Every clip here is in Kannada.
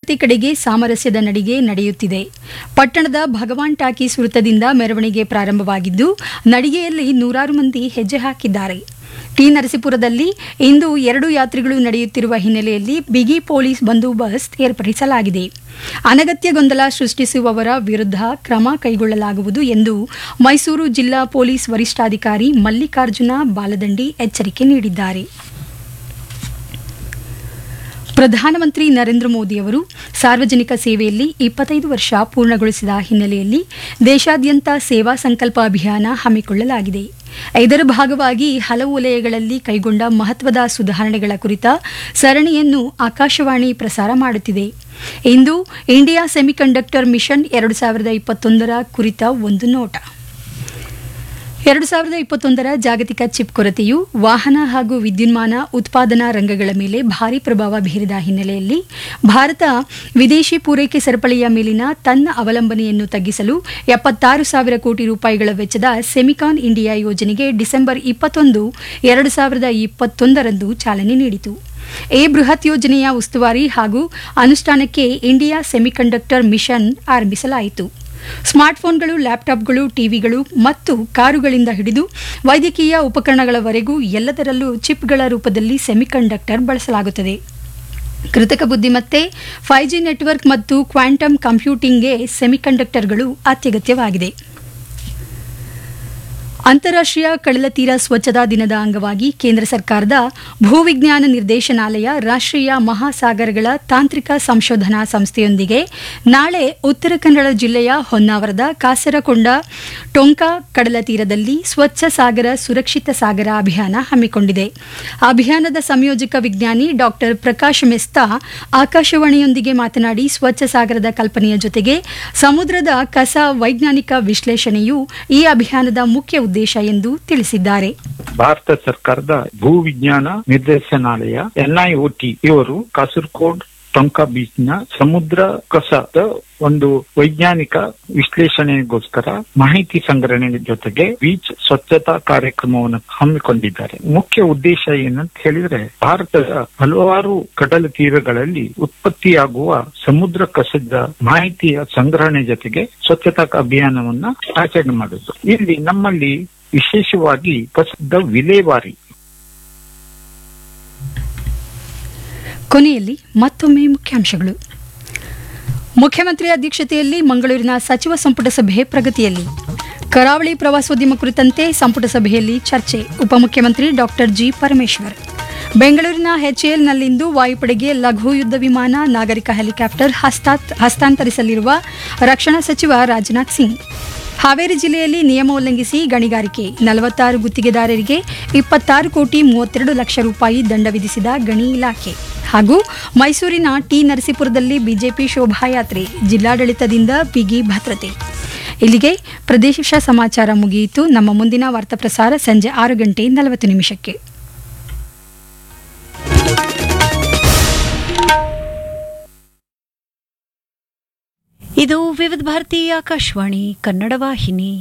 ಮಾತುಕತೆ ಕಡೆಗೆ ಸಾಮರಸ್ಯದ ನಡಿಗೆ ನಡೆಯುತ್ತಿದೆ ಪಟ್ಟಣದ ಭಗವಾನ್ ಟಾಕೀಸ್ ವೃತ್ತದಿಂದ ಮೆರವಣಿಗೆ ಪ್ರಾರಂಭವಾಗಿದ್ದು ನಡಿಗೆಯಲ್ಲಿ ನೂರಾರು ಮಂದಿ ಹೆಜ್ಜೆ ಹಾಕಿದ್ದಾರೆ ಟಿ ನರಸೀಪುರದಲ್ಲಿ ಇಂದು ಎರಡು ಯಾತ್ರೆಗಳು ನಡೆಯುತ್ತಿರುವ ಹಿನ್ನೆಲೆಯಲ್ಲಿ ಬಿಗಿ ಪೊಲೀಸ್ ಬಂದೋಬಸ್ತ್ ಏರ್ಪಡಿಸಲಾಗಿದೆ ಅನಗತ್ಯ ಗೊಂದಲ ಸೃಷ್ಟಿಸುವವರ ವಿರುದ್ಧ ಕ್ರಮ ಕೈಗೊಳ್ಳಲಾಗುವುದು ಎಂದು ಮೈಸೂರು ಜಿಲ್ಲಾ ಪೊಲೀಸ್ ವರಿಷ್ಠಾಧಿಕಾರಿ ಮಲ್ಲಿಕಾರ್ಜುನ ಬಾಲದಂಡಿ ಎಚ್ಚರಿಕೆ ನೀಡಿದ್ದಾರೆ ಪ್ರಧಾನಮಂತ್ರಿ ನರೇಂದ್ರ ಮೋದಿಯವರು ಸಾರ್ವಜನಿಕ ಸೇವೆಯಲ್ಲಿ ಇಪ್ಪತ್ತೈದು ವರ್ಷ ಪೂರ್ಣಗೊಳಿಸಿದ ಹಿನ್ನೆಲೆಯಲ್ಲಿ ದೇಶಾದ್ಯಂತ ಸೇವಾ ಸಂಕಲ್ಪ ಅಭಿಯಾನ ಹಮ್ಮಿಕೊಳ್ಳಲಾಗಿದೆ ಇದರ ಭಾಗವಾಗಿ ಹಲವು ವಲಯಗಳಲ್ಲಿ ಕೈಗೊಂಡ ಮಹತ್ವದ ಸುಧಾರಣೆಗಳ ಕುರಿತ ಸರಣಿಯನ್ನು ಆಕಾಶವಾಣಿ ಪ್ರಸಾರ ಮಾಡುತ್ತಿದೆ ಇಂದು ಇಂಡಿಯಾ ಸೆಮಿಕಂಡಕ್ಟರ್ ಮಿಷನ್ ಎರಡು ಸಾವಿರದ ಇಪ್ಪತ್ತೊಂದರ ಕುರಿತ ಒಂದು ನೋಟ ಎರಡು ಸಾವಿರದ ಇಪ್ಪತ್ತೊಂದರ ಜಾಗತಿಕ ಚಿಪ್ ಕೊರತೆಯು ವಾಹನ ಹಾಗೂ ವಿದ್ಯುನ್ಮಾನ ಉತ್ಪಾದನಾ ರಂಗಗಳ ಮೇಲೆ ಭಾರಿ ಪ್ರಭಾವ ಬೀರಿದ ಹಿನ್ನೆಲೆಯಲ್ಲಿ ಭಾರತ ವಿದೇಶಿ ಪೂರೈಕೆ ಸರಪಳಿಯ ಮೇಲಿನ ತನ್ನ ಅವಲಂಬನೆಯನ್ನು ತಗ್ಗಿಸಲು ಎಪ್ಪತ್ತಾರು ಸಾವಿರ ಕೋಟಿ ರೂಪಾಯಿಗಳ ವೆಚ್ಚದ ಸೆಮಿಕಾನ್ ಇಂಡಿಯಾ ಯೋಜನೆಗೆ ಡಿಸೆಂಬರ್ ಇಪ್ಪತ್ತೊಂದು ಎರಡು ಸಾವಿರದ ಇಪ್ಪತ್ತೊಂದರಂದು ಚಾಲನೆ ನೀಡಿತು ಈ ಬೃಹತ್ ಯೋಜನೆಯ ಉಸ್ತುವಾರಿ ಹಾಗೂ ಅನುಷ್ಠಾನಕ್ಕೆ ಇಂಡಿಯಾ ಸೆಮಿಕಂಡಕ್ಟರ್ ಮಿಷನ್ ಆರಂಭಿಸಲಾಯಿತು ಸ್ಮಾರ್ಟ್ಫೋನ್ಗಳು ಲ್ಯಾಪ್ಟಾಪ್ಗಳು ಟಿವಿಗಳು ಮತ್ತು ಕಾರುಗಳಿಂದ ಹಿಡಿದು ವೈದ್ಯಕೀಯ ಉಪಕರಣಗಳವರೆಗೂ ಎಲ್ಲದರಲ್ಲೂ ಚಿಪ್ಗಳ ರೂಪದಲ್ಲಿ ಸೆಮಿಕಂಡಕ್ಟರ್ ಬಳಸಲಾಗುತ್ತದೆ ಕೃತಕ ಬುದ್ಧಿಮತ್ತೆ ಫೈವ್ ಜಿ ನೆಟ್ವರ್ಕ್ ಮತ್ತು ಕ್ವಾಂಟಮ್ ಕಂಪ್ಯೂಟಿಂಗ್ಗೆ ಸೆಮಿಕಂಡಕ್ಟರ್ಗಳು ಅತ್ಯಗತ್ಯವಾಗಿದೆ ಅಂತಾರಾಷ್ಟ್ರೀಯ ಕಡಲತೀರ ಸ್ವಚ್ಛತಾ ದಿನದ ಅಂಗವಾಗಿ ಕೇಂದ್ರ ಸರ್ಕಾರದ ಭೂವಿಜ್ಞಾನ ನಿರ್ದೇಶನಾಲಯ ರಾಷ್ಟ್ರೀಯ ಮಹಾಸಾಗರಗಳ ತಾಂತ್ರಿಕ ಸಂಶೋಧನಾ ಸಂಸ್ಥೆಯೊಂದಿಗೆ ನಾಳೆ ಉತ್ತರ ಕನ್ನಡ ಜಿಲ್ಲೆಯ ಹೊನ್ನಾವರದ ಕಾಸರಕೊಂಡ ಟೊಂಕಾ ಕಡಲ ತೀರದಲ್ಲಿ ಸ್ವಚ್ಛ ಸಾಗರ ಸುರಕ್ಷಿತ ಸಾಗರ ಅಭಿಯಾನ ಹಮ್ಮಿಕೊಂಡಿದೆ ಅಭಿಯಾನದ ಸಂಯೋಜಕ ವಿಜ್ಞಾನಿ ಡಾಕ್ಟರ್ ಪ್ರಕಾಶ್ ಮೆಸ್ತಾ ಆಕಾಶವಾಣಿಯೊಂದಿಗೆ ಮಾತನಾಡಿ ಸ್ವಚ್ಛ ಸಾಗರದ ಕಲ್ಪನೆಯ ಜೊತೆಗೆ ಸಮುದ್ರದ ಕಸ ವೈಜ್ಞಾನಿಕ ವಿಶ್ಲೇಷಣೆಯು ಈ ಅಭಿಯಾನದ ಮುಖ್ಯ ಉದ್ದೇಶ ಎಂದು ತಿಳಿಸಿದ್ದಾರೆ ಭಾರತ ಸರ್ಕಾರದ ಭೂ ವಿಜ್ಞಾನ ನಿರ್ದೇಶನಾಲಯ ಎನ್ಐಒಟಿ ಇವರು ಕಾಸರಕೋಡ್ ಟೊಂಕಾ ಬೀಚ್ ನ ಸಮುದ್ರ ಕಸದ ಒಂದು ವೈಜ್ಞಾನಿಕ ವಿಶ್ಲೇಷಣೆಗೋಸ್ಕರ ಮಾಹಿತಿ ಸಂಗ್ರಹಣೆ ಜೊತೆಗೆ ಬೀಚ್ ಸ್ವಚ್ಛತಾ ಕಾರ್ಯಕ್ರಮವನ್ನು ಹಮ್ಮಿಕೊಂಡಿದ್ದಾರೆ ಮುಖ್ಯ ಉದ್ದೇಶ ಏನಂತ ಹೇಳಿದ್ರೆ ಭಾರತದ ಹಲವಾರು ಕಡಲ ತೀರಗಳಲ್ಲಿ ಉತ್ಪತ್ತಿಯಾಗುವ ಸಮುದ್ರ ಕಸದ ಮಾಹಿತಿಯ ಸಂಗ್ರಹಣೆ ಜೊತೆಗೆ ಸ್ವಚ್ಛತಾ ಅಭಿಯಾನವನ್ನ ಆಚರಣೆ ಮಾಡುದು ಇಲ್ಲಿ ನಮ್ಮಲ್ಲಿ ವಿಶೇಷವಾಗಿ ಕಸದ ವಿಲೇವಾರಿ ಕೊನೆಯಲ್ಲಿ ಮತ್ತೊಮ್ಮೆ ಮುಖ್ಯಾಂಶಗಳು ಮುಖ್ಯಮಂತ್ರಿ ಅಧ್ಯಕ್ಷತೆಯಲ್ಲಿ ಮಂಗಳೂರಿನ ಸಚಿವ ಸಂಪುಟ ಸಭೆ ಪ್ರಗತಿಯಲ್ಲಿ ಕರಾವಳಿ ಪ್ರವಾಸೋದ್ಯಮ ಕುರಿತಂತೆ ಸಂಪುಟ ಸಭೆಯಲ್ಲಿ ಚರ್ಚೆ ಉಪಮುಖ್ಯಮಂತ್ರಿ ಡಾಕ್ಟರ್ ಜಿ ಪರಮೇಶ್ವರ್ ಬೆಂಗಳೂರಿನ ಎಚ್ಎಎಲ್ನಲ್ಲಿಂದು ವಾಯುಪಡೆಗೆ ಲಘು ಯುದ್ಧ ವಿಮಾನ ನಾಗರಿಕ ಹೆಲಿಕಾಪ್ಟರ್ ಹಸ್ತಾತ್ ಹಸ್ತಾಂತರಿಸಲಿರುವ ರಕ್ಷಣಾ ಸಚಿವ ರಾಜನಾಥ್ ಸಿಂಗ್ ಹಾವೇರಿ ಜಿಲ್ಲೆಯಲ್ಲಿ ನಿಯಮ ಉಲ್ಲಂಘಿಸಿ ಗಣಿಗಾರಿಕೆ ನಲವತ್ತಾರು ಗುತ್ತಿಗೆದಾರರಿಗೆ ಇಪ್ಪತ್ತಾರು ಕೋಟಿ ಮೂವತ್ತೆರಡು ಲಕ್ಷ ರೂಪಾಯಿ ದಂಡ ವಿಧಿಸಿದ ಗಣಿ ಇಲಾಖೆ ಹಾಗೂ ಮೈಸೂರಿನ ಟಿ ನರಸೀಪುರದಲ್ಲಿ ಬಿಜೆಪಿ ಶೋಭಾಯಾತ್ರೆ ಜಿಲ್ಲಾಡಳಿತದಿಂದ ಬಿಗಿ ಭದ್ರತೆ ಇಲ್ಲಿಗೆ ಪ್ರದೇಶ ಸಮಾಚಾರ ಮುಗಿಯಿತು ನಮ್ಮ ಮುಂದಿನ ವಾರ್ತಾ ಪ್ರಸಾರ ಸಂಜೆ ಆರು ಗಂಟೆ ನಲವತ್ತು ನಿಮಿಷಕ್ಕೆ ಇದು ವಿವಿಧ ಭಾರತಿ ಆಕಾಶವಾಣಿ ಕನ್ನಡ ವಾಹಿನಿ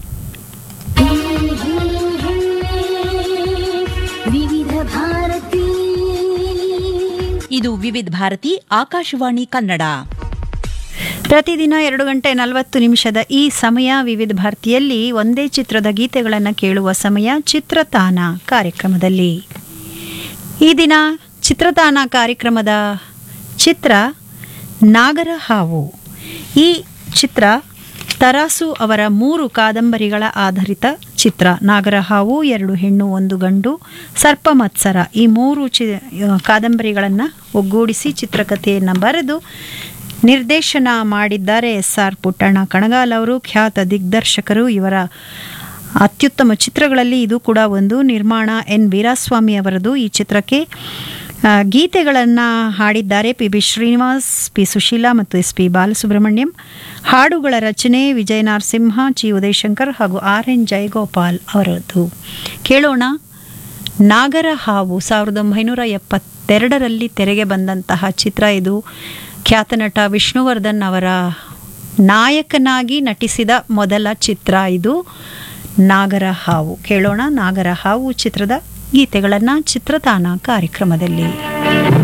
ವಿವಿಧ ಭಾರತಿ ಇದು ವಿವಿಧ ಭಾರತಿ ಆಕಾಶವಾಣಿ ಕನ್ನಡ ಪ್ರತಿದಿನ ಎರಡು ಗಂಟೆ ನಲವತ್ತು ನಿಮಿಷದ ಈ ಸಮಯ ವಿವಿಧ ಭಾರತಿಯಲ್ಲಿ ಒಂದೇ ಚಿತ್ರದ ಗೀತೆಗಳನ್ನು ಕೇಳುವ ಸಮಯ ಚಿತ್ರತಾನ ಕಾರ್ಯಕ್ರಮದಲ್ಲಿ ಈ ದಿನ ಚಿತ್ರತಾನ ಕಾರ್ಯಕ್ರಮದ ಚಿತ್ರ ನಾಗರ ಹಾವು ಈ ಚಿತ್ರ ತರಾಸು ಅವರ ಮೂರು ಕಾದಂಬರಿಗಳ ಆಧಾರಿತ ಚಿತ್ರ ನಾಗರಹಾವು ಎರಡು ಹೆಣ್ಣು ಒಂದು ಗಂಡು ಸರ್ಪ ಮತ್ಸರ ಈ ಮೂರು ಚಿ ಕಾದಂಬರಿಗಳನ್ನು ಒಗ್ಗೂಡಿಸಿ ಚಿತ್ರಕಥೆಯನ್ನು ಬರೆದು ನಿರ್ದೇಶನ ಮಾಡಿದ್ದಾರೆ ಎಸ್ ಆರ್ ಪುಟ್ಟಣ್ಣ ಕಣಗಾಲ್ ಅವರು ಖ್ಯಾತ ದಿಗ್ದರ್ಶಕರು ಇವರ ಅತ್ಯುತ್ತಮ ಚಿತ್ರಗಳಲ್ಲಿ ಇದು ಕೂಡ ಒಂದು ನಿರ್ಮಾಣ ಎನ್ ವೀರಾಸ್ವಾಮಿ ಅವರದು ಈ ಚಿತ್ರಕ್ಕೆ ಆ, ಗೀತೆಗಳನ್ನು ಹಾಡಿದ್ದಾರೆ P B Srinivas P Susheela ಮತ್ತು ಎಸ್ ಪಿ ಬಾಲಸುಬ್ರಹ್ಮಣ್ಯಂ ಹಾಡುಗಳ ರಚನೆ ವಿಜಯ ನರಸಿಂಹ ಜಿ ಉದಯಶಂಕರ್ ಹಾಗೂ ಆರ್ ಎನ್ ಜಯಗೋಪಾಲ್ ಅವರದ್ದು ಕೇಳೋಣ ನಾಗರ ಹಾವು ಸಾವಿರದ ಒಂಬೈನೂರ ಎಪ್ಪತ್ತೆರಡರಲ್ಲಿ ತೆರೆಗೆ ಬಂದಂತಹ ಚಿತ್ರ ಇದು ಖ್ಯಾತ ನಟ ವಿಷ್ಣುವರ್ಧನ್ ಅವರ ನಾಯಕನಾಗಿ ನಟಿಸಿದ ಮೊದಲ ಚಿತ್ರ ಇದು ನಾಗರ ಹಾವು ಕೇಳೋಣ ನಾಗರ ಹಾವು ಚಿತ್ರದ ಗೀತೆಗಳನ್ನು ಚಿತ್ರತಾನ ಕಾರ್ಯಕ್ರಮದಲ್ಲಿ